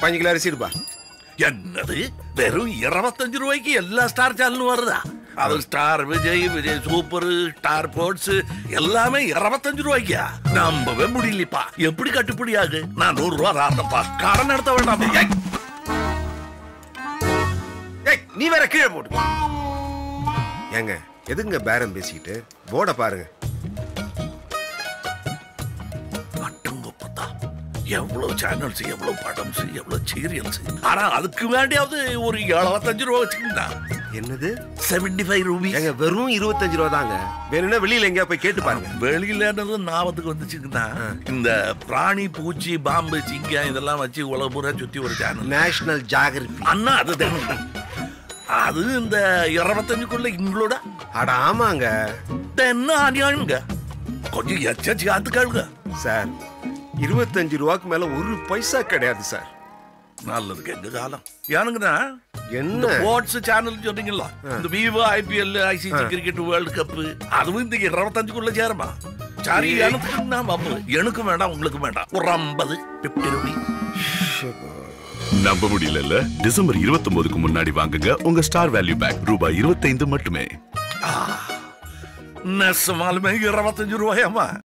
பதினஞ்சு கிலோ அரிசி இருப்பா என்னது வெறும் இருபத்தஞ்சு ரூபாய்க்கு எல்லா ஸ்டார் சேனலும் வருதா அது Star Vijay Vijay super star sports எல்லாமே இருபத்தஞ்சு ரூபாய்க்கா நம்பவே முடியலப்பா எப்படி கட்டுப்படி ஆகு நான் நூறு ரூபா ராத்தப்பா கடன் எடுத்த வேண்டாம் ஏய், ஏய் நீ வேற கீழே போட்டு ஏங்க எதுங்க பேரம் பேசிக்கிட்டு போர்டை பாருங்க அட்டுங்கப்பத்தா எவ்வளவு சேனல்ஸ் எவ்வளவு படம்ஸ் எவ்வளவு சீரியல்ஸ் ஆனா அதுக்கு வேண்டியாவது ஒரு எழுபத்தஞ்சு ரூபா வச்சுக்கிட்டா என்னது செவன்டி ஃபைவ் ரூபீஸ் ஏங்க வெறும் இருபத்தஞ்சு ரூபா தாங்க வேணும்னா வெளியில எங்கேயா போய் கேட்டு பாருங்க வெளியில என்னது ஞாபகத்துக்கு வந்துச்சுங்கன்னா இந்த பிராணி பூச்சி பாம்பு சிங்கம் இதெல்லாம் வச்சு உலக பூரா சுத்தி ஒரு சேனல் நேஷனல் ஜாகிரபி அண்ணா அது தானுங்க. அது இந்த இருபத்தஞ்சுக்குள்ள இங்களோட அட ஆமாங்க என்ன அநியாயங்க கொஞ்சம் எச்சாச்சு ஆத்துக்காளுங்க சார் இருபத்தஞ்சு ரூபாய்க்கு மேல ஒரு பைசா கிடையாது சார் நல்லதுக்கு எங்க காலம் ஏனுங்கண்ணா என்ன ஸ்போர்ட்ஸ் சேனல் சொன்னீங்களா இந்த Vivo IPL ICC cricket world cup அதுவும் இந்த இருபத்தஞ்சுக்குள்ள சேருமா சரி எனக்கு நான் வம்பு எனக்கும் வேண்டாம் உங்களுக்கும் வேண்டாம் ஒரு ஐம்பது பிப்டி ரூபி நம்ப முடியல டிசம்பர் 29க்கு முன்னாடி வாங்குங்க உங்க ஸ்டார் வேல்யூ பேக் ரூபாய் 25 மட்டுமே நெசமாலுமே இருபத்தஞ்சு ரூபாயாமா